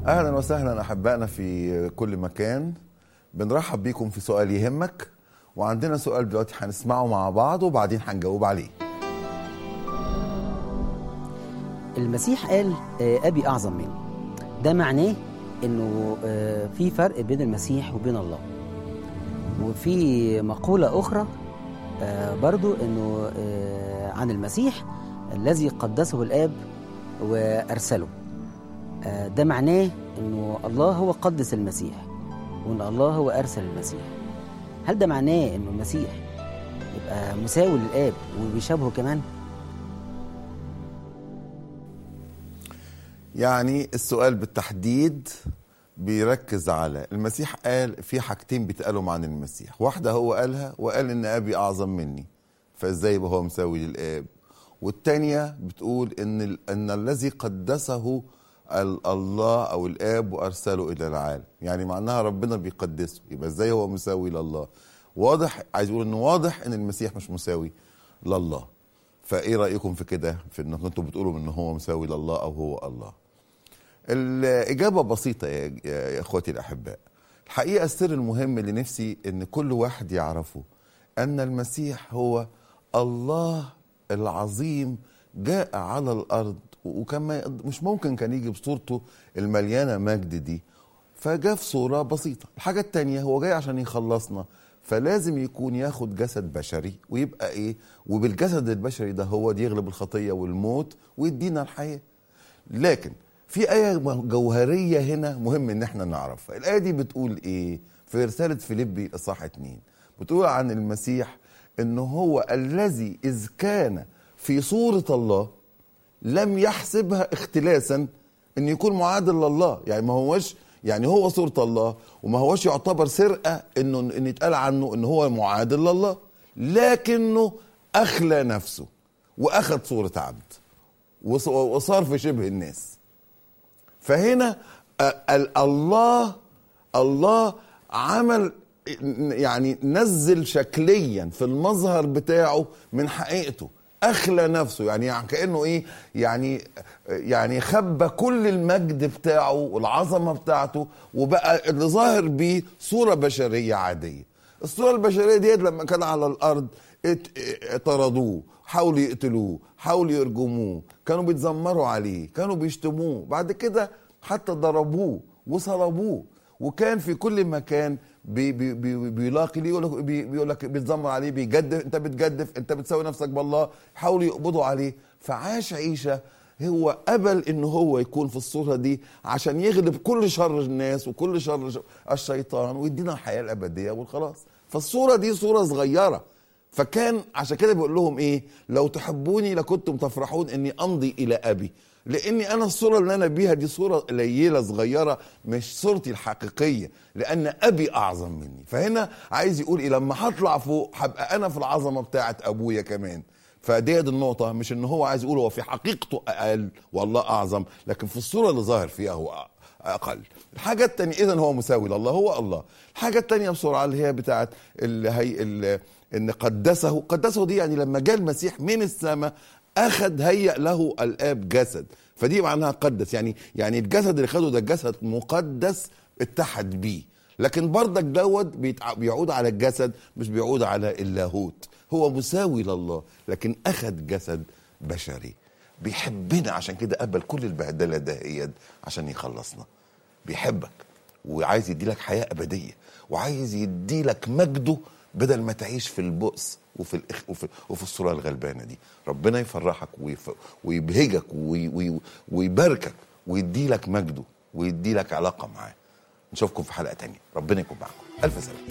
اهلا وسهلا احبائنا في كل مكان بنرحب بيكم في سؤال يهمك وعندنا سؤال دلوقتي هنسمعه مع بعض وبعدين هنجاوب عليه المسيح قال آه، أبي أعظم مني ده معناه إنه آه، في فرق بين المسيح وبين الله وفي مقولة أخرى آه، برضو إنه آه، عن المسيح الذي قدسه الآب وأرسله آه، ده معناه إنه الله هو قدس المسيح وإن الله هو أرسل المسيح هل ده معناه إنه المسيح يبقى مساوي للآب وبيشابهه كمان؟ يعني السؤال بالتحديد بيركز على المسيح قال في حاجتين بيتقالوا عن المسيح واحدة هو قالها وقال ان ابي اعظم مني فازاي يبقى هو مساوي للاب والتانية بتقول ان ال- ان الذي قدسه ال- الله او الاب وارسله الى العالم يعني معناها ربنا بيقدسه يبقى ازاي هو مساوي لله واضح عايز اقول انه واضح ان المسيح مش مساوي لله فايه رايكم في كده في انكم انتوا بتقولوا ان هو مساوي لله او هو الله الإجابة بسيطة يا يا إخوتي الأحباء الحقيقة السر المهم اللي نفسي إن كل واحد يعرفه أن المسيح هو الله العظيم جاء على الأرض وكان ما يقد- مش ممكن كان يجي بصورته المليانة مجد دي فجاء في صورة بسيطة الحاجة التانية هو جاي عشان يخلصنا فلازم يكون ياخد جسد بشري ويبقى ايه وبالجسد البشري ده هو دي يغلب الخطية والموت ويدينا الحياة لكن في آية جوهرية هنا مهم إن احنا نعرفها الآية دي بتقول إيه في رسالة فيليبي إصحاح اتنين بتقول عن المسيح إن هو الذي إذ كان في صورة الله لم يحسبها اختلاسا ان يكون معادل لله يعني ما هوش يعني هو صورة الله وما هوش يعتبر سرقة انه ان يتقال عنه ان هو معادل لله لكنه اخلى نفسه واخذ صورة عبد وص- وصار في شبه الناس فهنا آه، ال- الله الله عمل يعني نزل شكليا في المظهر بتاعه من حقيقته اخلى نفسه يعني, يعني كانه ايه يعني يعني خبى كل المجد بتاعه والعظمه بتاعته وبقى اللي ظاهر بيه صوره بشريه عاديه الصوره البشريه ديت لما كان على الارض ات- طردوه حاولوا يقتلوه حاولوا يرجموه كانوا بيتذمروا عليه كانوا بيشتموه بعد كده حتى ضربوه وصلبوه وكان في كل مكان بي بي بي بيلاقي ليه يقول لك بي بيقول لك بيتذمر عليه بيجدف انت بتجدف انت بتساوي نفسك بالله حاولوا يقبضوا عليه فعاش عيشه هو قبل ان هو يكون في الصوره دي عشان يغلب كل شر الناس وكل شر الشيطان ويدينا الحياه الابديه والخلاص فالصوره دي صوره صغيره فكان عشان كده بيقول لهم ايه لو تحبوني لكنتم تفرحون اني امضي الى ابي لاني انا الصوره اللي انا بيها دي صوره قليله صغيره مش صورتي الحقيقيه لان ابي اعظم مني فهنا عايز يقول ايه لما هطلع فوق هبقى انا في العظمه بتاعه ابويا كمان فديت النقطة مش ان هو عايز يقول هو في حقيقته اقل والله اعظم لكن في الصورة اللي ظاهر فيها هو اقل الحاجة التانية اذا هو مساوي لله هو الله الحاجة التانية بسرعة اللي هي بتاعت اللي هي اللي ان قدسه قدسه دي يعني لما جاء المسيح من السماء اخذ هيأ له الاب جسد فدي معناها قدس يعني يعني الجسد اللي خده ده جسد مقدس اتحد بيه لكن برضك دوت بيتع- بيعود على الجسد مش بيعود على اللاهوت هو مساوي لله لكن اخذ جسد بشري بيحبنا عشان كده قبل كل البهدله دهيت عشان يخلصنا بيحبك وعايز يديلك حياه ابديه وعايز يديلك مجده بدل ما تعيش في البؤس وفي الإخ وفي, وفي الصوره الغلبانه دي ربنا يفرحك ويف ويبهجك وي وي ويباركك ويديلك مجده ويديلك علاقه معاه نشوفكم في حلقه تانية ربنا يكون معكم الف سلامه